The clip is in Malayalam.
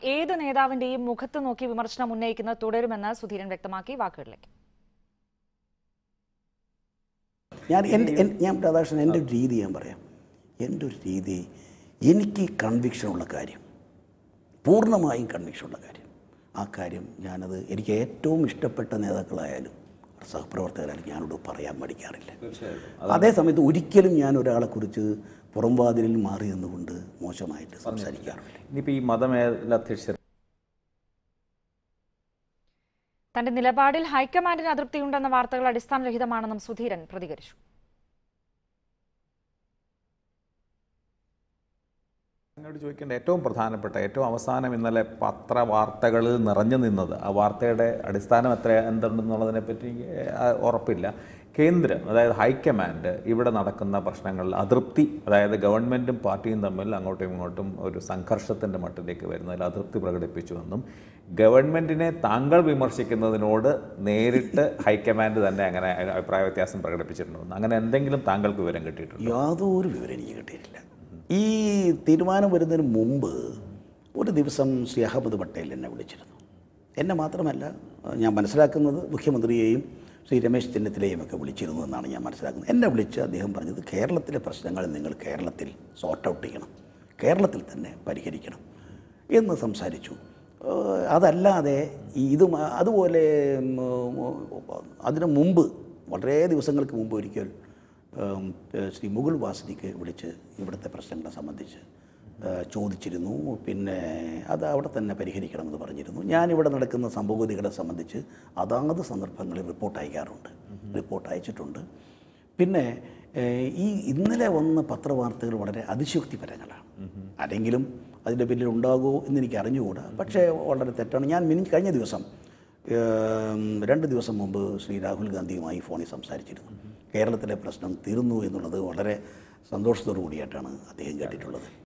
ഏത് നേതാവിന്റെയും മുഖത്ത് നോക്കി വിമർശനം ഉന്നയിക്കുന്നത് തുടരുമെന്ന് സുധീരൻ വ്യക്തമാക്കി വാക്കുകളിലേക്ക് ഞാൻ എൻ്റെ എൻ- ഞാൻ രാധാകൃഷ്ണൻ എൻ്റെ ഒരു രീതി ഞാൻ പറയാം എൻ്റെ ഒരു രീതി എനിക്ക് കൺവിക്ഷനുള്ള കാര്യം പൂർണ്ണമായും കൺവിക്ഷനുള്ള കാര്യം ആ കാര്യം ഞാനത് എനിക്ക് ഏറ്റവും ഇഷ്ടപ്പെട്ട നേതാക്കളായാലും സഹപ്രവർത്തകരായാലും ഞാനോട് പറയാൻ മടിക്കാറില്ല അതേ സമയത്ത് ഒരിക്കലും ഞാൻ ഒരാളെക്കുറിച്ച് പുറംവാതിലിൽ മാറി നിന്നുകൊണ്ട് മോശമായിട്ട് സംസാരിക്കാറില്ല ഇനിയിപ്പോൾ ഈ മതമേലധ്യക്ഷർ തന്റെ നിലപാടിൽ ഹൈക്കമാൻഡിന് അതൃപ്തിയുണ്ടെന്ന വാർത്തകൾ അടിസ്ഥാനരഹിതമാണെന്നും സുധീരൻ പ്രതികരിച്ചു എന്നോട് ചോദിക്കേണ്ട ഏറ്റവും പ്രധാനപ്പെട്ട ഏറ്റവും അവസാനം ഇന്നലെ പത്രവാർത്തകളിൽ നിറഞ്ഞു നിന്നത് ആ വാർത്തയുടെ അടിസ്ഥാനം എത്ര എന്തുണ്ടെന്നുള്ളതിനെ പറ്റി എനിക്ക് ആ, ഉറപ്പില്ല കേന്ദ്രം അതായത് ഹൈക്കമാൻഡ് ഇവിടെ നടക്കുന്ന പ്രശ്നങ്ങളിൽ അതൃപ്തി അതായത് ഗവൺമെൻറ്റും പാർട്ടിയും തമ്മിൽ അങ്ങോട്ടും ഇങ്ങോട്ടും ഒരു സംഘർഷത്തിൻ്റെ മട്ടിലേക്ക് വരുന്നതിൽ അതൃപ്തി പ്രകടിപ്പിച്ചുവെന്നും ഗവൺമെൻറ്റിനെ താങ്കൾ വിമർശിക്കുന്നതിനോട് നേരിട്ട് ഹൈക്കമാൻഡ് തന്നെ അങ്ങനെ അഭിപ്രായ വ്യത്യാസം പ്രകടിപ്പിച്ചിട്ടുണ്ടെന്ന് അങ്ങനെ എന്തെങ്കിലും താങ്കൾക്ക് വിവരം കിട്ടിയിട്ടുണ്ടോ യാതൊരു വിവരം എനിക്ക് കിട്ടിയിട്ടില്ല ഈ തീരുമാനം വരുന്നതിന് മുമ്പ് ഒരു ദിവസം ശ്രീ അഹമ്മദ് പട്ടേൽ എന്നെ വിളിച്ചിരുന്നു എന്നെ മാത്രമല്ല ഞാൻ മനസ്സിലാക്കുന്നത് മുഖ്യമന്ത്രിയെയും ശ്രീ രമേശ് ചെന്നിത്തലയും ഒക്കെ വിളിച്ചിരുന്നു എന്നാണ് ഞാൻ മനസ്സിലാക്കുന്നത് എന്നെ വിളിച്ച് അദ്ദേഹം പറഞ്ഞത് കേരളത്തിലെ പ്രശ്നങ്ങൾ നിങ്ങൾ കേരളത്തിൽ സോർട്ട് ഔട്ട് ചെയ്യണം കേരളത്തിൽ തന്നെ പരിഹരിക്കണം എന്ന് സംസാരിച്ചു ഏഹ് അതല്ലാതെ ഈ ഇത് മ- അതുപോലെ ഉം, ഉം, അതിനു മുമ്പ് വളരെ ദിവസങ്ങൾക്ക് മുമ്പ് ഒരിക്കൽ ഉം, ഏഹ് ശ്രീ മുകുൾ വാസനിക്ക് വിളിച്ച് ഇവിടുത്തെ പ്രശ്നങ്ങളെ സംബന്ധിച്ച് ഏഹ് ചോദിച്ചിരുന്നു പിന്നെ അത് അവിടെ തന്നെ പരിഹരിക്കണമെന്ന് പറഞ്ഞിരുന്നു ഞാനിവിടെ നടക്കുന്ന സംഭവഗതികളെ സംബന്ധിച്ച് അതാത് സന്ദർഭങ്ങളിൽ റിപ്പോർട്ട് അയക്കാറുണ്ട് റിപ്പോർട്ട് അയച്ചിട്ടുണ്ട് പിന്നെ ഏഹ് ഈ ഇന്നലെ വന്ന പത്രവാർത്തകൾ വളരെ അതിശയോക്തിപരങ്ങളാണ് ആരെങ്കിലും അതിൻ്റെ പിന്നിൽ ഉണ്ടാകുമോ എന്ന് എനിക്ക് അറിഞ്ഞുകൂടാ പക്ഷേ വളരെ തെറ്റാണ് ഞാൻ മിനി കഴിഞ്ഞ ദിവസം ഏം, രണ്ട് ദിവസം മുമ്പ് ശ്രീ രാഹുൽ ഗാന്ധിയുമായി ഫോണിൽ സംസാരിച്ചിരുന്നു കേരളത്തിലെ പ്രശ്നം തീർന്നു എന്നുള്ളത് വളരെ സന്തോഷത്തോടു കൂടിയായിട്ടാണ് അദ്ദേഹം കേട്ടിട്ടുള്ളത്